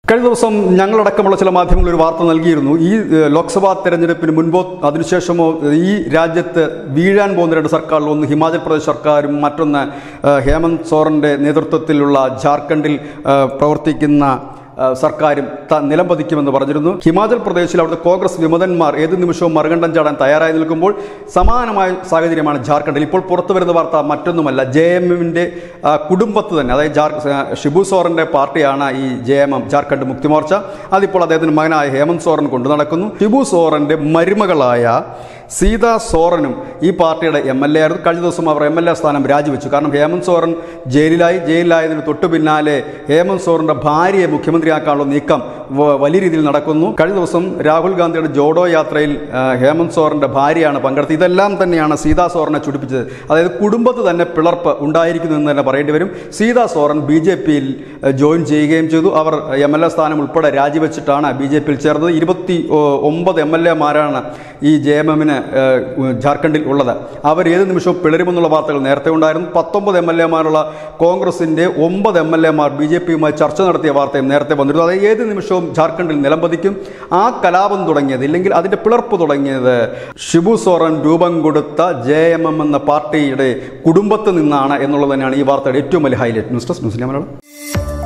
കഴിഞ്ഞ ദിവസം ഞങ്ങളടക്കമുള്ള ചില മാധ്യമങ്ങൾ ഒരു വാർത്ത നൽകിയിരുന്നു ഈ ഏഹ്, ലോക്സഭാ തെരഞ്ഞെടുപ്പിന് മുൻപോ അതിനുശേഷമോ ഈ രാജ്യത്ത് വീഴാൻ പോകുന്ന രണ്ട് സർക്കാരിൽ ഒന്ന് ഹിമാചൽ പ്രദേശ് സർക്കാരും മറ്റൊന്ന് ഏഹ്, ഹേമന്ത് സോറന്റെ നേതൃത്വത്തിലുള്ള ജാർഖണ്ഡിൽ ഏഹ്, പ്രവർത്തിക്കുന്ന ഏഹ്, സർക്കാരും ത- നിലംപതിക്കുമെന്ന് പറഞ്ഞിരുന്നു ഹിമാചൽ പ്രദേശിൽ അവിടുത്തെ കോൺഗ്രസ് വിമതന്മാർ ഏത് നിമിഷവും മറുകണ്ഠം ചാടാൻ തയ്യാറായി നിൽക്കുമ്പോൾ സമാനമായ സാഹചര്യമാണ് ജാർഖണ്ഡിൽ ഇപ്പോൾ പുറത്തു വരുന്ന വാർത്ത മറ്റൊന്നുമല്ല ജെ എം എമ്മിൻ്റെ കുടുംബത്ത് തന്നെ അതായത് ജാർ ആ, ഷിബു സോറന്റെ പാർട്ടിയാണ് ഈ ജെ എം എം ജാർഖണ്ഡ് മുക്തി മോർച്ച അതിപ്പോൾ അദ്ദേഹത്തിന് മകനായ ഹേമന്ത് സോറൻ കൊണ്ടു നടക്കുന്നു ഷിബു സോറന്റെ മരുമകളായ സീത സോറനും ഈ പാർട്ടിയുടെ എം എൽ എ ആയിരുന്നു കഴിഞ്ഞ ദിവസം അവർ എം എൽ എ സ്ഥാനം രാജിവെച്ചു കാരണം ഹേമന്ത് സോറൻ ജയിലിലായി ജയിലിലായതിന് തൊട്ടു പിന്നാലെ ഹേമന്ത് സോറന്റെ ഭാര്യയെ മുഖ്യമന്ത്രിയാക്കാനുള്ള നീക്കം വ- വലിയ രീതിയിൽ നടക്കുന്നു കഴിഞ്ഞ ദിവസം രാഹുൽ ഗാന്ധിയുടെ ജോഡോ യാത്രയിൽ ആ, ഹേമന്ത് സോറന്റെ ഭാര്യയാണ് പങ്കെടുത്തത് ഇതെല്ലാം തന്നെയാണ് സീതാ സോറനെ ചുടിപ്പിച്ചത് അതായത് കുടുംബത്ത് തന്നെ പിളർപ്പ് ഉണ്ടായിരിക്കുന്നു എന്ന് തന്നെ പറയേണ്ടി വരും സീതാ സോറൻ ബി ജെ പിയിൽ ജോയിൻ ചെയ്യുകയും ചെയ്തു അവർ എം എൽ എ സ്ഥാനം ഉൾപ്പെടെ രാജിവെച്ചിട്ടാണ് ബി ജെ പിയിൽ ചേർന്നത് ഇരുപത്തി ഒ- ഒമ്പത് എം എൽ എമാരാണ് ഈ ജെ എം എമ്മിന് ജാർഖണ്ഡിൽ ഉള്ളത് അവർ ഏത് നിമിഷവും പിളരുമെന്നുള്ള വാർത്തകൾ നേരത്തെ ഉണ്ടായിരുന്നു പത്തൊമ്പത് എം എൽ എമാരുള്ള കോൺഗ്രസിന്റെ ഒമ്പത് എം എൽ എമാർ ബി ജെ പിയുമായി ചർച്ച നടത്തിയ വാർത്തയും നേരത്തെ വന്നിരുന്നു അതായത് ഏത് നിമിഷവും ജാർഖണ്ഡിൽ നിലംപതിക്കും ആ കലാപം തുടങ്ങിയത് ഇല്ലെങ്കിൽ അതിന്റെ പിളർപ്പ് തുടങ്ങിയത് ഷിബു സോറൻ രൂപം കൊടുത്ത ജെ എം എം എന്ന പാർട്ടിയുടെ കുടുംബത്തിൽ നിന്നാണ് എന്നുള്ളത് തന്നെയാണ് ഈ വാർത്തയുടെ ഏറ്റവും വലിയ highlight news desk news Malayalam